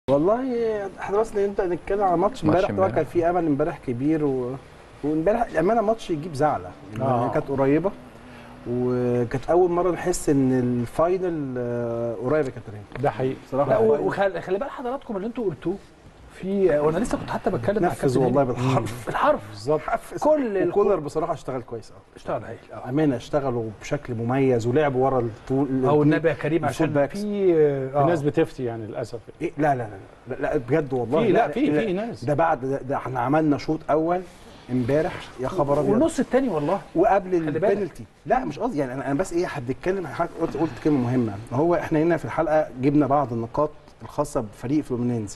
والله احنا بس نبدا نتكلم على ماتش ماتش امبارح طبعا امبارح. كان في امل امبارح كبير و... وامبارح الامانه ماتش يجيب زعله آه. يعني كانت قريبه وكانت اول مره نحس ان الفاينل آه، قريب يا كابتن هاني. ده حقيقي بصراحه لا الفاينل وخلي خلي بال حضراتكم اللي انتوا قلتوه في وانا لسه كنت حتى بتكلم مع نفذ كابتن والله هاني. بالحرف بالحرف بالظبط كل الكل وكولر بصراحه اشتغل كويس قوي اشتغل هايل آه. امانه اشتغلوا بشكل مميز ولعبوا ورا الطول او النبي يا كريم الفول عشان باكس. في في آه. ناس بتفتي يعني للاسف إيه لا لا لا لا, لا بجد والله في لا في في ناس ده بعد ده, ده احنا عملنا شوط اول امبارح يا خبر ابيض والنص الثاني والله وقبل خلي بالك. البنالتي لا مش قصدي يعني انا انا بس ايه هنتكلم حضرتك قلت قلت كلمه مهمه هو احنا هنا في الحلقه جبنا بعض النقاط الخاصه بفريق فلومينينزي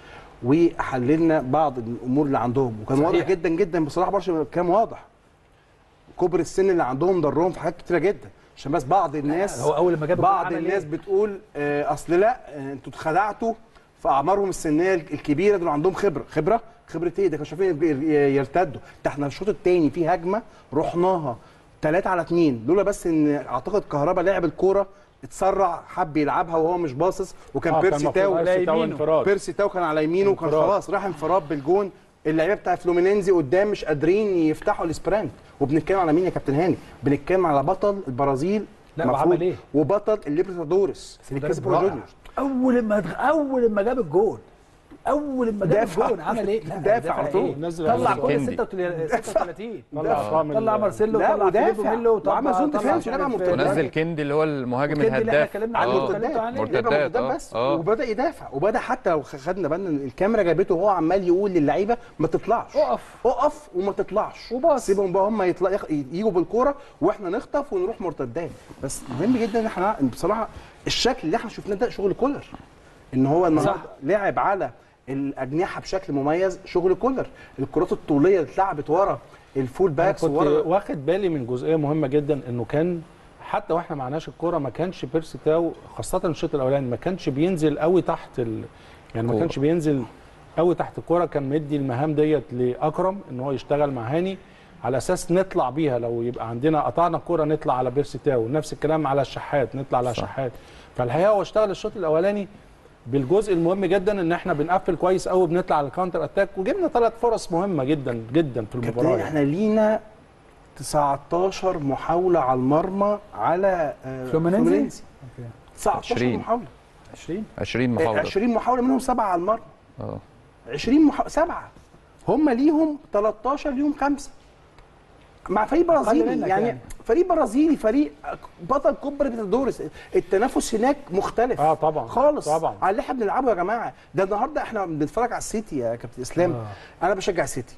وحللنا بعض الامور اللي عندهم وكان صحيح. واضح جدا جدا بصراحه برشلونه كان واضح كبر السن اللي عندهم ضرهم في حاجات كتيره جدا عشان بس بعض الناس هو اول ما جاب بعض الجول عمل الناس إيه؟ بتقول آه، اصل لا آه، انتوا اتخدعتوا في اعمارهم السنيه الكبيره دول عندهم خبره خبره خبره ايه ده كانوا شايفين ي- يرتدوا ده احنا الشوط الثاني في هجمه رحناها 3 على 2 لولا بس ان اعتقد كهربا لعب الكوره اتسرع حب يلعبها وهو مش باصص وكان آه، كان بيرسي المفروض تاو بيرسي تاو يمينه. انفراد بيرسي تاو كان على يمينه وكان انفراد. خلاص راح انفراد بالجون اللعيبه بتاع فلومينينزي قدام مش قادرين يفتحوا الاسبرانت وبنتكلم على مين يا كابتن هاني بنتكلم على بطل البرازيل لا، مفروض. وعمل إيه؟ وبطل الليبرتادورس اللي مدرب كسب بورا رائع. جونيورز اول ما اول ما جاب الجول اول ما جاب دافع. الجول عمل ايه؟ لا، دافع على طول. إيه؟ نزل طلع عمر كل كيندي. 36 طلع ارقام طلع ال- مارسيلو لا، طلع ودافع. فيليبو ميلو وعمل طلع زون طلع ديفنس مش ولعب عارف مرتدات. إيه. ونزل كيندي اللي هو المهاجم كيندي اللي احنا الهداف اتكلمنا على عنه آه. واتكلمتوا المرتدات عليه. مرتدات. لعبة مرتدات آه. بس آه. وبدا يدافع وبدا حتى لو خدنا بالنا إن الكاميرا جابته وهو عمال يقول للعيبه ما تطلعش اقف اقف وما تطلعش وباص. سيبهم بقى هم يطلع يخ- يجوا بالكوره واحنا نخطف ونروح مرتدات بس مهم جدا ان احنا بصراحه الشكل اللي احنا شفناه ده شغل كولر ان هو النهارده لعب على الاجنحه بشكل مميز شغل كولر الكرات الطوليه اللي اتلعبت ورا الفول انا باكس كنت ورا واخد بالي من جزئيه مهمه جدا انه كان حتى واحنا معناش الكوره ما كانش بيرسي تاو خاصه الشوط الاولاني ما كانش بينزل قوي تحت ال... يعني ما الكورة. كانش بينزل قوي تحت الكوره كان مدي المهام ديت لاكرم ان هو يشتغل مع هاني على اساس نطلع بيها لو يبقى عندنا قطعنا الكوره نطلع على بيرسي تاو نفس الكلام على الشحات نطلع على صح. الشحات فالحقيقه هو اشتغل الشوط الاولاني بالجزء المهم جدا ان احنا بنقفل كويس قوي بنطلع على الكاونتر اتاك وجبنا ثلاث فرص مهمه جدا جدا في المباراه كابتن يعني. احنا لينا 19 محاوله على المرمى على آه، فلومينينزي؟ فلومينينزي 19 20. محاوله 20 20 آه، محاولة 20 محاوله منهم سبعه على المرمى اه 20 محاوله سبعه هم ليهم 13 ليهم خمسه مع فريق برازيلي منك يعني, يعني. يعني فريق برازيلي فريق بطل كوبا ليبرتادورس التنافس هناك مختلف اه طبعا خالص طبعا على اللي احنا بنلعبه يا جماعه ده النهارده احنا بنتفرج على السيتي يا كابتن اسلام آه. انا بشجع السيتي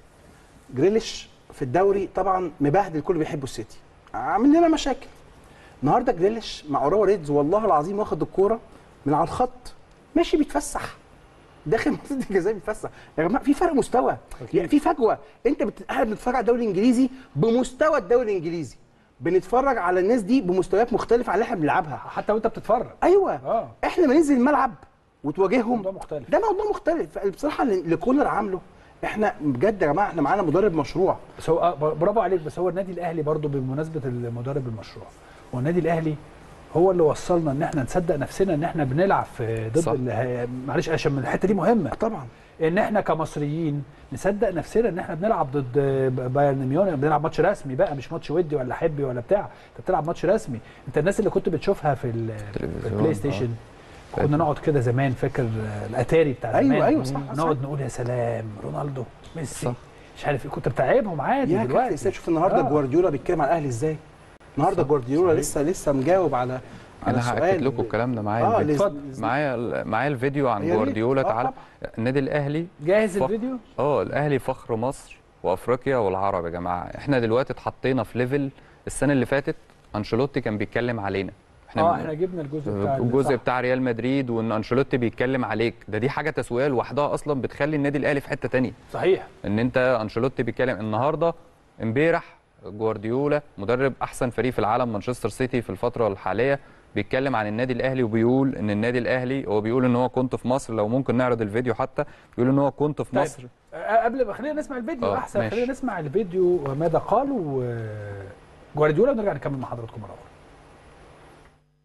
جريليش في الدوري طبعا مبهدل الكل بيحبوا السيتي عامل لنا مشاكل النهارده جريليش مع اوراوا ريدز والله العظيم واخد الكوره من على الخط ماشي بيتفسح داخل منطقه الجزاء بيتفسح يا جماعه في فرق مستوى يعني في فجوه انت بت... احنا بنتفرج على الدوري الانجليزي بمستوى الدوري الانجليزي بنتفرج على الناس دي بمستويات مختلفه عن اللي احنا بنلعبها حتى وانت بتتفرج ايوه اه احنا بننزل الملعب وتواجههم موضوع مختلف ده موضوع مختلف بصراحه اللي كولر عامله احنا بجد يا جماعه احنا معانا مدرب مشروع بس هو آه، برافو عليك بس هو النادي الاهلي برضو بمناسبه المدرب المشروع هو النادي الاهلي هو اللي وصلنا ان احنا نصدق نفسنا ان احنا بنلعب في ضد صح. ال- معلش عشان من الحته دي مهمه طبعا ان احنا كمصريين نصدق نفسنا ان احنا بنلعب ضد بايرن ميونخ بنلعب ماتش رسمي بقى مش ماتش ودي ولا حبي ولا بتاع انت بتلعب ماتش رسمي انت الناس اللي كنت بتشوفها في ال- في تلفزيون، البلاي ستيشن كنا نقعد كده زمان فاكر الاتاري بتاع أيوة، زمان أيوة، صح، نقعد صح. نقول يا سلام رونالدو ميسي صح. مش عارف ايه كنت بتعبهم عادي يا كابتن دلوقتي اسلام شوف النهارده آه. جوارديولا بيتكلم على الاهلي ازاي النهارده جوارديولا لسه لسه مجاوب على على انا هاكد سؤال لكم الكلام ده معايا اه الفيديو. لز- معايا معايا الفيديو عن يا ريت. جوارديولا آه، تعالى طبعاً. النادي الاهلي جاهز فخ- الفيديو اه الاهلي فخر مصر وافريقيا والعرب يا جماعه احنا دلوقتي اتحطينا في ليفل السنه اللي فاتت انشيلوتي كان بيتكلم علينا اه بن- احنا جبنا الجزء بتاع الجزء صح. بتاع ريال مدريد وان انشيلوتي بيتكلم عليك ده دي حاجه تسويقيه لوحدها اصلا بتخلي النادي الاهلي في حته تانية صحيح ان انت انشيلوتي بيتكلم النهارده امبارح جوارديولا مدرب احسن فريق في العالم مانشستر سيتي في الفتره الحاليه بيتكلم عن النادي الاهلي وبيقول ان النادي الاهلي هو بيقول ان هو كنت في مصر لو ممكن نعرض الفيديو حتى بيقول ان هو كنت في طيب. مصر آه، قبل ما خلينا نسمع الفيديو آه، احسن ماشي. خلينا نسمع الفيديو ماذا قالوا آه، جوارديولا ونرجع نكمل مع حضراتكم مره اخرى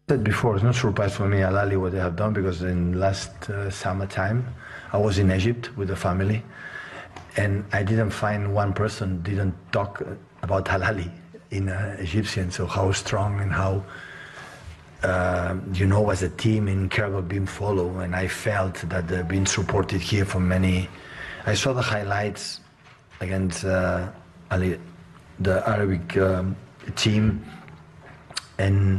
said before, it's not surprise for me, Al Ali, what they have done, because in last uh, summertime, I was in Egypt with the family, and I didn't find one person didn't talk uh, about Al Ali in uh, Egyptian, so how strong and how, uh, you know, as a team incredible being followed, and I felt that they're being supported here from many. I saw the highlights against uh, Ali, the Arabic um, team, and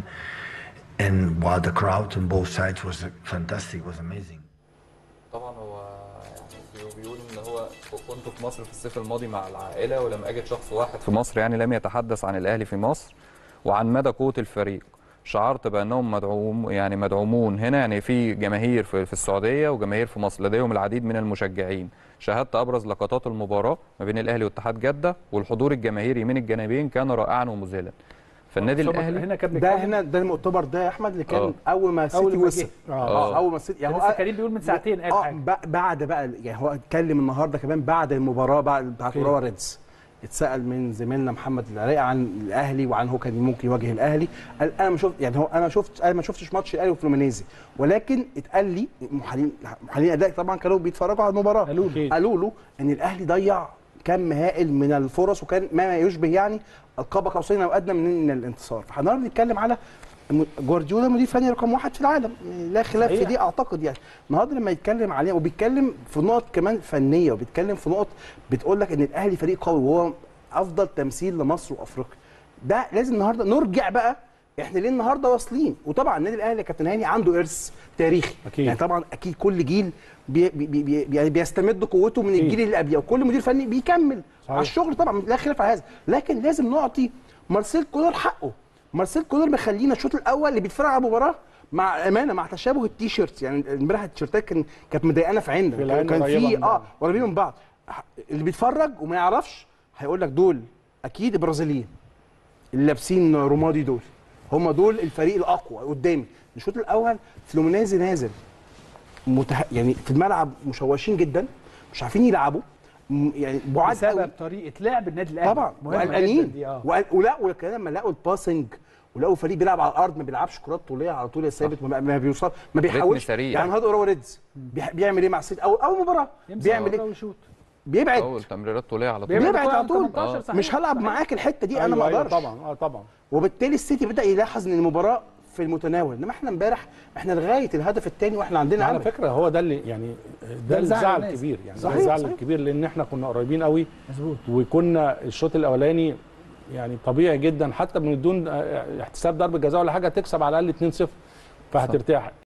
and wow, the crowd on both sides was fantastic, was amazing. طبعا هو يعني بيقول ان هو كنت في مصر في الصيف الماضي مع العائله ولم اجد شخص واحد في مصر يعني لم يتحدث عن الاهلي في مصر وعن مدى قوه الفريق شعرت بانهم مدعوم يعني مدعومون هنا يعني في جماهير في, في السعوديه وجماهير في مصر لديهم العديد من المشجعين شاهدت ابرز لقطات المباراه ما بين الاهلي واتحاد جده والحضور الجماهيري من الجانبين كان رائعا ومذهلا فالنادي ثم الاهلي هنا كان ده بيتكلم- هنا ده المؤتمر ده يا احمد اللي كان آه. اول ما أول السيتي ما وصل جه. اه اول ما السيتي يعني لسه كريم بيقول من ساعتين قال اه حاجه ب- بعد بقى يعني هو اتكلم النهارده كمان بعد المباراه بعد بتاعت أوكي. اوراوا ريدز اتسال من زميلنا محمد العراقي عن الاهلي وعن هو كان ممكن يواجه الاهلي قال انا ما شفت يعني هو انا شفت انا ما شفتش ماتش الاهلي وفلومينيزي ولكن اتقال لي محللين محللين اداء طبعا كانوا بيتفرجوا على المباراه قالوا له. قالوا له ان الاهلي ضيع كم هائل من الفرص وكان ما يشبه يعني القاب قوسين او ادنى من الانتصار فهنقدر نتكلم على م- جوارديولا مدير فني رقم واحد في العالم لا خلاف في صحيح. دي اعتقد يعني النهارده لما يتكلم عليها وبيتكلم في نقط كمان فنيه وبيتكلم في نقط بتقول لك ان الاهلي فريق قوي وهو افضل تمثيل لمصر وافريقيا ده لازم النهارده نرجع بقى احنا ليه النهارده واصلين وطبعا النادي الاهلي يا كابتن هاني عنده ارث تاريخي أكيد. يعني طبعا اكيد كل جيل بي بي بي بي يعني بيستمد قوته من أكيد. الجيل اللي قبله وكل مدير فني بيكمل صحيح. على الشغل طبعا لا خلاف على هذا لكن لازم نعطي مارسيل كولر حقه مارسيل كولر مخلينا الشوط الاول اللي بيتفرج على المباراه مع امانه مع تشابه التيشيرت يعني امبارح التيشيرتات كان كانت مضايقانا في في عيننا العين كان قريبة في من اه بعض. قريبين من بعض اللي بيتفرج وما يعرفش هيقول لك دول اكيد برازيليين اللي لابسين رمادي دول هم دول الفريق الاقوى قدامي الشوط الاول فلومينيزي نازل مته... يعني في الملعب مشوشين جدا مش عارفين يلعبوا م- يعني بعاد بسبب قوي. طريقه لعب النادي الاهلي طبعا مهمة جداً وقلقانين دي، اه وقل- ولا وكمان لما لقوا الباسنج ولقوا فريق بيلعب على الارض ما بيلعبش كرات طوليه على طول يا ثابت ما, ما بيوصل ما بيحاولش سريع. يعني هذا اورو ريدز بيح- بيعمل ايه مع السيتي اول اول مباراه يمسك بيعمل الكرة ايه ويشوط. بيبعد اول تمريرات طوليه على طول بيبعد بيبعد الكرة على عن طول 18 صحيح. مش هلعب صحيح. معاك الحته دي انا ما أيوة، أيوة، اقدرش طبعا اه طبعا وبالتالي السيتي بدا يلاحظ ان المباراه في المتناول انما احنا امبارح احنا لغايه الهدف الثاني واحنا عندنا على امل فكره هو ده اللي يعني ده الزعل الزعل الناس. الكبير يعني صحيح، ده الزعل صحيح. الكبير لان احنا كنا قريبين قوي مظبوط وكنا الشوط الاولاني يعني طبيعي جدا حتى من دون آه، احتساب ضربه جزاء ولا حاجه تكسب على الاقل 2-0 فهترتاح